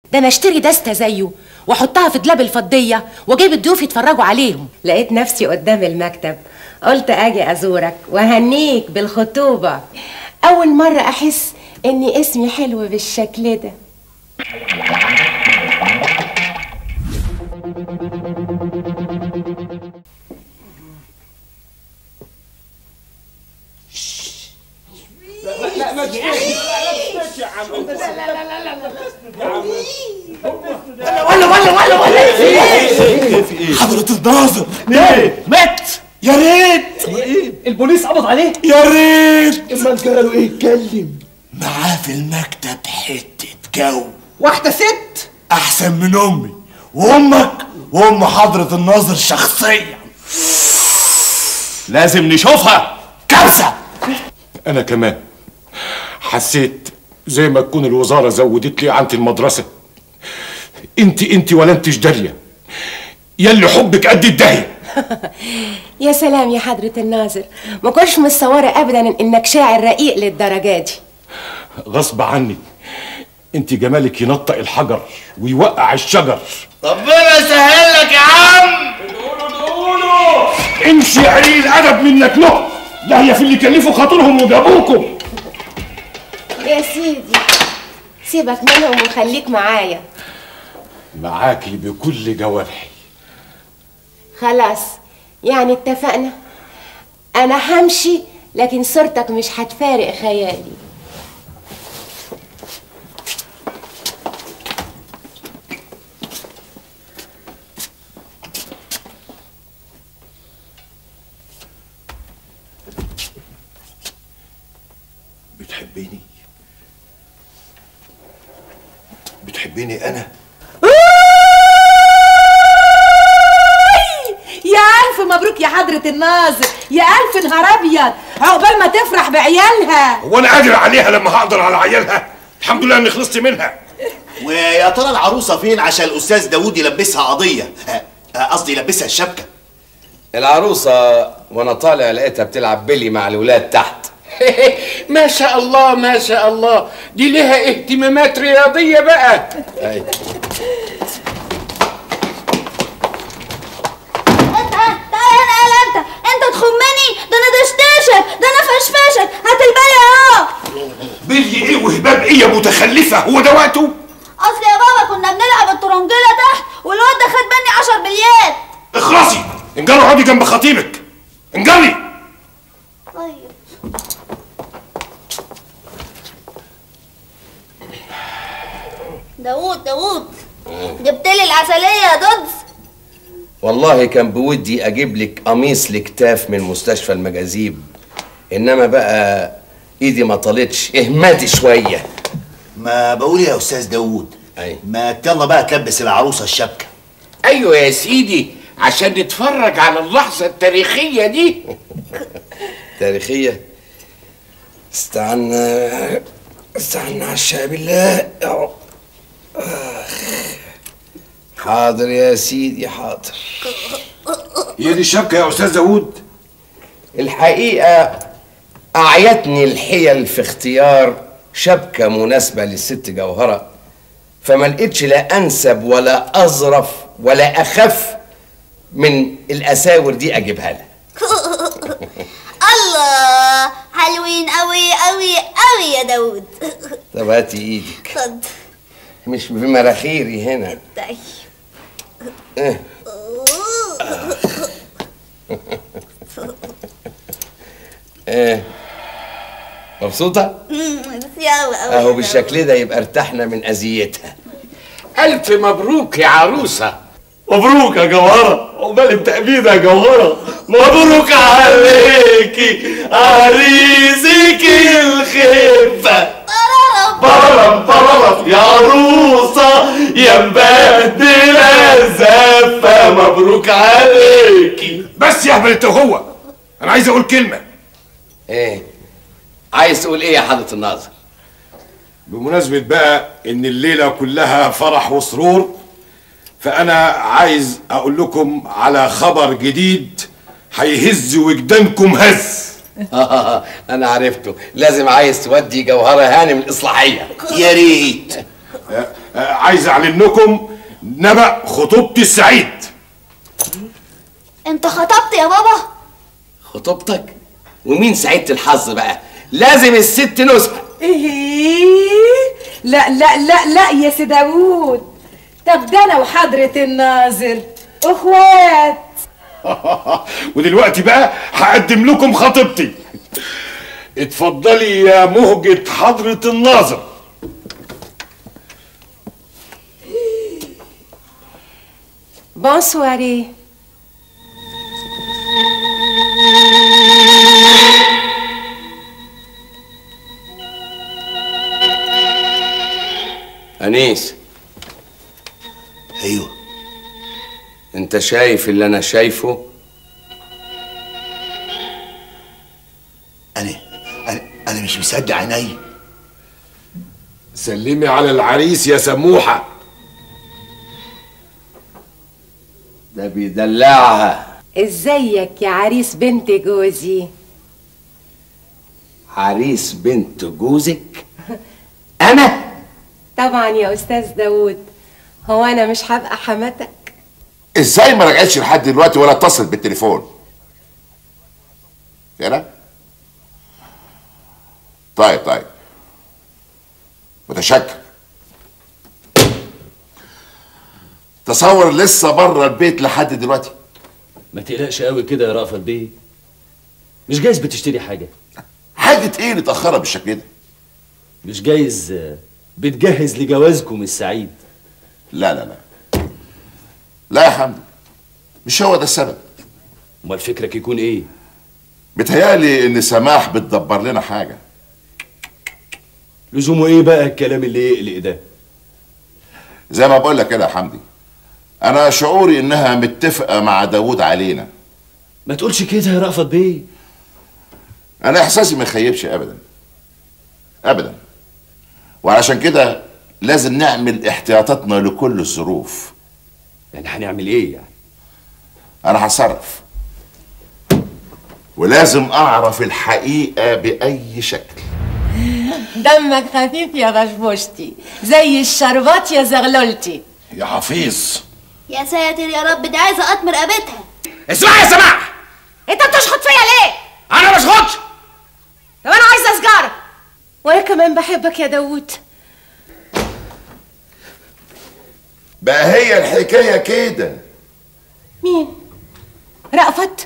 ده انا اشتري دستة زيه واحطها في دلاب الفضية واجيب الضيوف يتفرجوا عليهم لقيت نفسي قدام المكتب قلت اجي ازورك وهنيك بالخطوبة اول مرة احس اني اسمي حلو بالشكل ده لا ما تشتكي يا عم لا لا لا لا ولا ولا ولا ولا في ايه؟ حضرة الناظر ايه؟ مات يا ريت ايه؟ البوليس قبض عليه؟ يا ريت امال جراله ايه اتكلم معاه في المكتب حتة جو واحدة ست احسن من امي وامك وام حضرة الناظر شخصيا لازم نشوفها كارثة انا كمان حسيت زي ما تكون الوزارة زودت لي عنت المدرسة انت انت ولا انتش دارية يلي حبك قد الدهية يا سلام يا حضرة الناظر ما كنتش متصورة ابدا انك شاعر رقيق للدرجة دي غصب عني انت جمالك ينطق الحجر ويوقع الشجر ربنا يسهل لك يا عم امشي يا قليل الادب منك له ده هي في اللي كلفوا خاطرهم وجابوكم يا سيدي سيبك منهم وخليك معايا معاكي بكل جوارحي خلاص يعني اتفقنا انا همشي لكن صورتك مش هتفارق خيالي بتحبيني بتحبيني انا يا ألف مبروك يا حضرة الناظر يا ألف نهار أبيض عقبال ما تفرح بعيالها هو انا قادر عليها لما هقدر على عيالها الحمد لله اني خلصت منها ويا ترى العروسه فين عشان الاستاذ داوود يلبسها قضيه آه، آه، قصدي يلبسها الشبكه العروسة وانا طالع لقيتها بتلعب بيلي مع الولاد تحت ما شاء الله ما شاء الله دي لها اهتمامات رياضية بقى أي. انت تعالى هنا يلا انت انت تخمني ده انا دشداشك ده انا فشفشك هات البلي اهو بلي ايه وهباب ايه يا متخلفه هو ده وقته اصل يا بابا كنا بنلعب الترنجيله تحت والواد ده خد مني 10 بليات اخلصي انجري اقعدي جنب خطيبك انجري طيب داوود داوود جبت لي العسليه يا دودز والله كان بودي اجيب لك قميص لكتاف من مستشفى المجاذيب انما بقى ايدي ما طالتش اهمدي شويه ما بقول يا استاذ داوود أي. ما يلا بقى تلبس العروسه الشبكه ايوه يا سيدي عشان نتفرج على اللحظة التاريخية دي تاريخيه استعنا استعنا على الشعب بالله يا رب آخ. حاضر يا سيدي حاضر هي دي الشبكه يا استاذ داوود الحقيقة أعيتني الحيل في اختيار شبكة مناسبة للست جوهرة فما لقيتش لا أنسب ولا أظرف ولا أخف من الأساور دي أجيبها لها الله حلوين قوي قوي قوي يا داوود طب هاتي إيدك خد مش بمراخيري هنا طيب إيه. إيه مبسوطة؟ ميرسي قوي قوي أهو بالشكل ده يبقى ارتحنا من أذيتها ألف مبروك يا عروسة مبروك يا جوهرة عقبال تأبيد يا جوهرة مبروك عليكي عريسك الخفة برم برم يا عروسة يا مبهدلة الزفة مبروك عليكي بس يا هبل انت وهو انا عايز اقول كلمه إيه عايز تقول إيه يا حضرة الناظر؟ بمناسبة بقى إن الليلة كلها فرح وسرور فأنا عايز أقول لكم على خبر جديد هيهز وجدانكم هز أنا عرفته لازم عايز تودي جوهرة هانم الإصلاحية يا ريت آه، عايز اعلن لكم نبأ خطوبتي السعيد انت خطبت يا بابا خطوبتك ومين سعيدة الحظ بقى لازم الست نسبة ايه لا لا لا لا يا سي داوود طب ده انا وحضرة الناظر اخوات ودلوقتي بقى هقدم لكم خطيبتي اتفضلي يا مهجة حضرة الناظر بونسواري أنيس ايوه أنت شايف اللي أنا شايفه انا انا انا مش مصدق عيني سلمي على العريس يا سموحة ده بيدلعها ازيك يا عريس بنت جوزي عريس بنت جوزك أنا طبعا يا استاذ داوود هو انا مش هبقى حماتك ازاي ما رجعتش لحد دلوقتي ولا اتصلت بالتليفون كده طيب طيب متشكر تصور لسه بره البيت لحد دلوقتي ما تقلقش قوي كده يا رأفت بيه مش جايز بتشتري حاجة حاجة ايه اللي اتأخرها بالشكل ده مش جايز آه، بتجهز لجوازكم السعيد لا لا لا لا يا حمدي مش هو ده السبب امال فكرك يكون ايه بتهيالي ان سماح بتدبر لنا حاجة لزومه ايه بقى الكلام اللي يقلق ده زي ما بقول لك كده يا حمدي انا شعوري انها متفقة مع داوود علينا ما تقولش كده يا رأفت بيه انا احساسي ما يخيبش ابدا ابدا وعشان كده لازم نعمل احتياطاتنا لكل الظروف يعني هنعمل ايه يعني انا هتصرف ولازم اعرف الحقيقة باي شكل دمك خفيف يا بشبوشتي زي الشربات يا زغلولتي يا حفيظ يا ساتر يا رب دي عايزه اقطم رقبتها اسمع يا سماح انت بتشخط فيا ليه انا مش خدش طب انا عايزه سجاره وانا كمان بحبك يا داوود بقى هي الحكاية كده مين رأفت